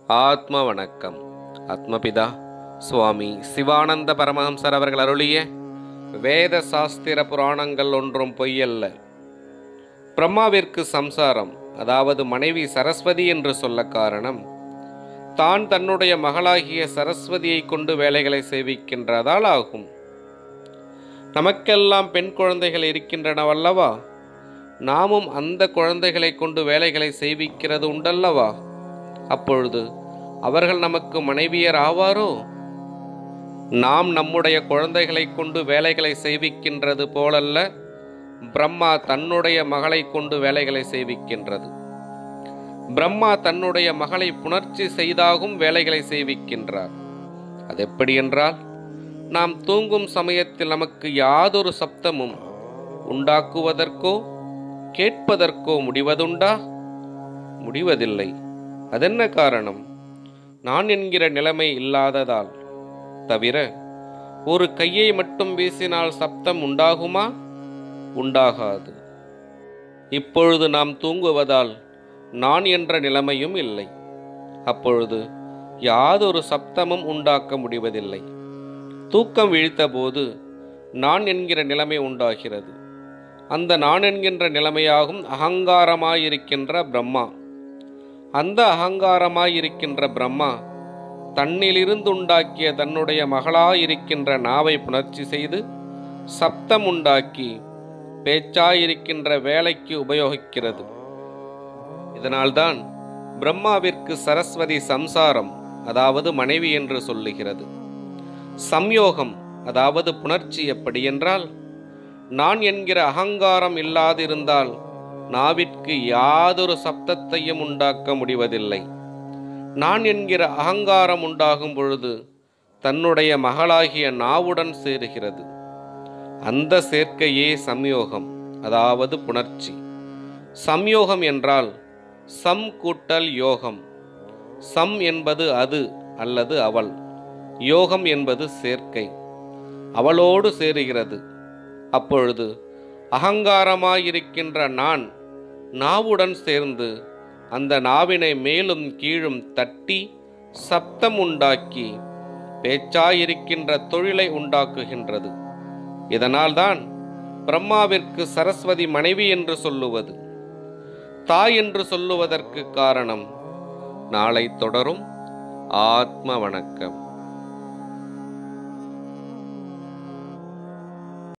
ஆத்ம வணக்கம் ஆத்மபிதா சுவாமி சிவானந்த பரமஹம்சர் அவர்கள் அருளிய வேத சாஸ்திர புராணங்கள் ஒன்றும் பொய்யல்ல பிரம்மாவிற்கு சம்சாரம் அதாவது மனைவி சரஸ்வதி என்று சொல்ல காரணம் தான் தன்னுடைய மகளாகிய சரஸ்வதியை கொண்டு வேலைகளை செய்விக்கின்றதால் ஆகும் நமக்கெல்லாம் பெண் குழந்தைகள் இருக்கின்றனவல்லவா நாமும் அந்த குழந்தைகளை கொண்டு வேலைகளை செய்விக்கிறது உண்டல்லவா அப்பொழுது அவர்கள் நமக்கு மனைவியர் ஆவாரோ நாம் நம்முடைய குழந்தைகளை கொண்டு வேலைகளை செய்விக்கின்றது போலல்ல பிரம்மா தன்னுடைய மகளை கொண்டு வேலைகளை செய்விக்கின்றது பிரம்மா தன்னுடைய மகளை புணர்ச்சி செய்தாகும் வேலைகளை செய்விக்கின்றார் அது எப்படி என்றால் நாம் தூங்கும் சமயத்தில் நமக்கு யாதொரு சப்தமும் உண்டாக்குவதற்கோ கேட்பதற்கோ முடிவதுண்டா முடிவதில்லை அதென்ன காரணம் நான் என்கிற நிலைமை இல்லாததால் தவிர ஒரு கையை மட்டும் வீசினால் சப்தம் உண்டாகுமா உண்டாகாது இப்பொழுது நாம் தூங்குவதால் நான் என்ற நிலைமையும் இல்லை அப்பொழுது யாதொரு சப்தமும் உண்டாக்க முடிவதில்லை தூக்கம் விழித்தபோது நான் என்கிற நிலைமை உண்டாகிறது அந்த நான் என்கின்ற நிலைமையாகும் அகங்காரமாயிருக்கின்ற பிரம்மா அந்த அகங்காரமாயிருக்கின்ற பிரம்மா தன்னிலிருந்து உண்டாக்கிய தன்னுடைய மகளாயிருக்கின்ற நாவை புணர்ச்சி செய்து சப்தம் உண்டாக்கி பேச்சாயிருக்கின்ற வேலைக்கு உபயோகிக்கிறது இதனால்தான் பிரம்மாவிற்கு சரஸ்வதி சம்சாரம் அதாவது மனைவி என்று சொல்லுகிறது சம்யோகம் அதாவது புணர்ச்சி எப்படி என்றால் நான் என்கிற அகங்காரம் இல்லாதிருந்தால் நாவிற்கு யாதொரு சப்தத்தையும் உண்டாக்க முடிவதில்லை நான் என்கிற அகங்காரம் உண்டாகும் பொழுது தன்னுடைய மகளாகிய நாவுடன் சேருகிறது அந்த சேர்க்கையே சம்யோகம் அதாவது புணர்ச்சி சம்யோகம் என்றால் சம் கூட்டல் யோகம் சம் என்பது அது அல்லது அவள் யோகம் என்பது சேர்க்கை அவளோடு சேருகிறது அப்பொழுது அகங்காரமாயிருக்கின்ற நான் நாவுடன் சேர்ந்து அந்த நாவினை மேலும் கீழும் தட்டி சப்தம் உண்டாக்கி பேச்சாயிருக்கின்ற தொழிலை உண்டாக்குகின்றது இதனால்தான் பிரம்மாவிற்கு சரஸ்வதி மனைவி என்று சொல்லுவது தாய் என்று சொல்லுவதற்கு காரணம் நாளை தொடரும் ஆத்ம வணக்கம்